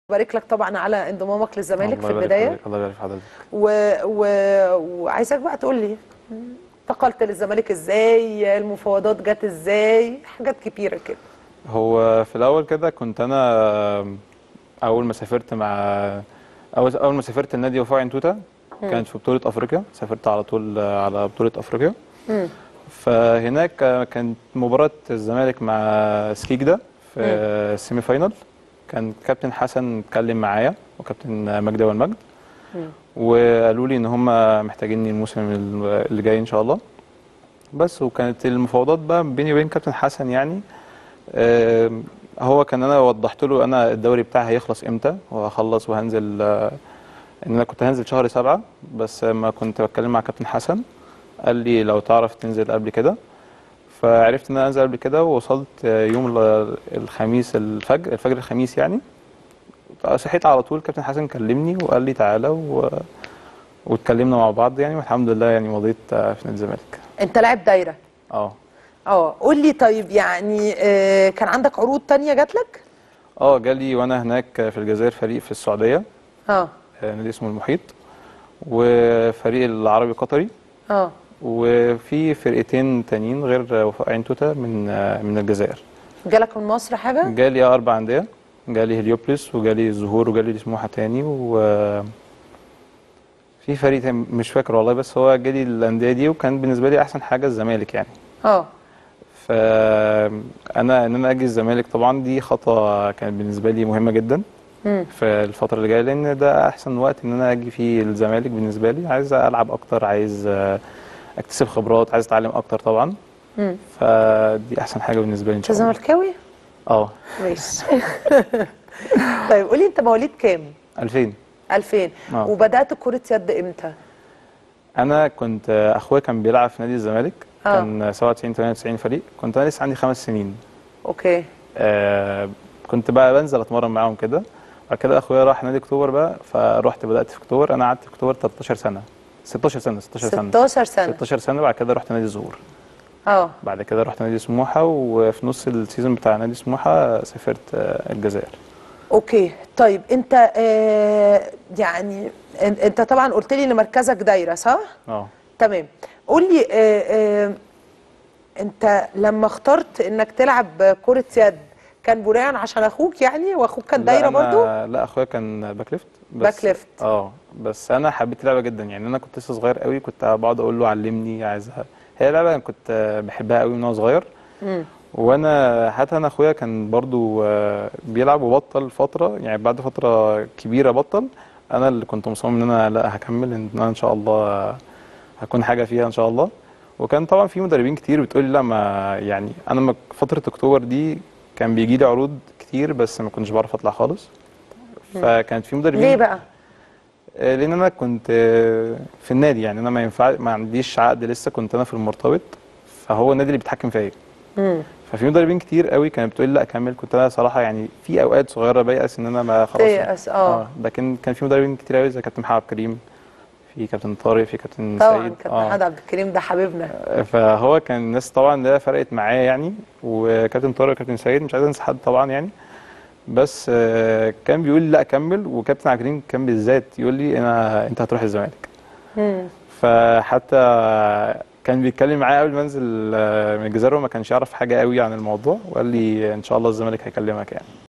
بارك لك طبعا على انضمامك للزمالك الله في يبارك البدايه فيك، الله يبارك في حضرتك و... و... وعايزاك بقى تقول لي انتقلت للزمالك ازاي المفاوضات جت ازاي حاجات كتيره كده هو في الاول كده كنت انا اول ما سافرت مع اول اول ما سافرت النادي وفاء عين توته كانت في بطوله افريقيا سافرت على طول على بطوله افريقيا مم. فهناك كانت مباراه الزمالك مع سكيجدا في السيمي فاينال كان كابتن حسن اتكلم معايا وكابتن مجدي والمجد مم. وقالوا لي ان هم محتاجيني الموسم اللي جاي ان شاء الله بس وكانت المفاوضات بقى بيني وبين كابتن حسن يعني آم، هو كان انا وضحت له انا الدوري بتاعي هيخلص امتى وهخلص وهنزل آه، ان انا كنت هنزل شهر سبعة بس ما كنت بتكلم مع كابتن حسن قال لي لو تعرف تنزل قبل كده فعرفت ان انا انزل قبل كده ووصلت آه، يوم ال- الخميس الفجر الفجر الخميس يعني صحيت على طول كابتن حسن كلمني وقال لي تعالى و... واتكلمنا مع بعض يعني والحمد لله يعني مضيت آه، في نادي الزمالك انت لاعب دايره اه اه قول لي طيب يعني آه كان عندك عروض تانية جات لك اه جالي وانا هناك في الجزائر فريق في السعوديه اه آه، نادي اسمه المحيط وفريق العربي القطري اه وفي فرقتين تانيين غير وفاء عين توته من آه، من الجزائر جالك من مصر حاجه جالي اربع انديه جالي هليوبلس وجالي الزهور وجالي سموحه تاني و في فريق تاني مش فاكر والله بس هو جالي الانديه دي وكان بالنسبه لي احسن حاجه الزمالك يعني اه فانا ان انا اجي الزمالك طبعا دي خطوه كانت بالنسبه لي مهمه جدا مم. في الفتره اللي جايه لان ده احسن وقت ان انا اجي فيه الزمالك بالنسبه لي عايز العب اكتر عايز آه، اكتسب خبرات عايز اتعلم اكتر طبعا مم. فدي احسن حاجه بالنسبه لي ان انت شاء الله زملكاوي اه ماشي طيب قولي انت مواليد كام 2000 2000 آه. وبدات كره يد امتى انا كنت آه، اخويا كان بيلعب في نادي الزمالك آه. كان 97 98 فريق كنت انا لسه عندي خمس سنين اوكي آه كنت بقى بنزل اتمرن معاهم كده بعد كده اخويا راح نادي اكتوبر بقى فروحت بدات في اكتوبر انا قعدت في اكتوبر 13 سنه 16 سنه 16 سنه 16 سنه 16 سنه بعد كده رحت نادي الزهور اه بعد كده رحت نادي سموحه وفي نص السيزون بتاع نادي سموحه سافرت آه، الجزائر اوكي طيب انت آه يعني ان- انت طبعا قلت لي ان مركزك دايره صح اه تمام قول لي آه آه انت لما اخترت انك تلعب كره يد كان بناء عشان اخوك يعني واخوك كان لا دايره أنا- برضو لا اخويا كان باك ليفت بس باك ليفت. اه بس انا حبيت اللعبه جدا يعني انا كنت لسه صغير قوي كنت بقعد اقول له علمني عايز هي لعبه أنا كنت آه، بحبها قوي من وانا صغير مم. وانا حتى انا اخويا كان برضو آه، بيلعب وبطل فتره يعني بعد فتره كبيره بطل انا اللي كنت مصمم ان انا لا هكمل ان انا ان شاء الله آه، هكون حاجه فيها ان شاء الله وكان طبعا في مدربين كتير بتقول لي لا ما يعني انا ما- فتره اكتوبر دي كان بيجي لي عروض كتير بس ما كنتش بعرف اطلع خالص فكانت في مدربين ليه بقى آه، لان انا كنت آه، في النادي يعني انا ما ينفع ما عنديش عقد لسه كنت انا في المرتبط فهو النادي اللي بيتحكم فيا مم. ففي مدربين كتير قوي كانت بتقول لي لا كمل كنت انا صراحه يعني في اوقات صغيره بيأس ان انا ما خلاص تيأس، آه. لكن كان في مدربين كتير قوي زي كابتن محمد عبد الكريم في كابتن طارق في كابتن طبعا سيد كابتن محمد عبد الكريم ده حبيبنا فهو كان الناس طبعا اللي هي فرقت معايا يعني وكابتن طارق وكابتن سيد مش عايز انسى حد طبعا يعني بس آه، كان بيقول لي لا كمل وكابتن عبد الكريم كان بالذات يقول لي انا انت هتروح الزمالك مم. فحتى كان بيتكلم معايا قبل ما انزل آه، من الجزائر وما كانش يعرف حاجه قوي عن الموضوع وقال لي ان شاء الله الزمالك هيكلمك يعني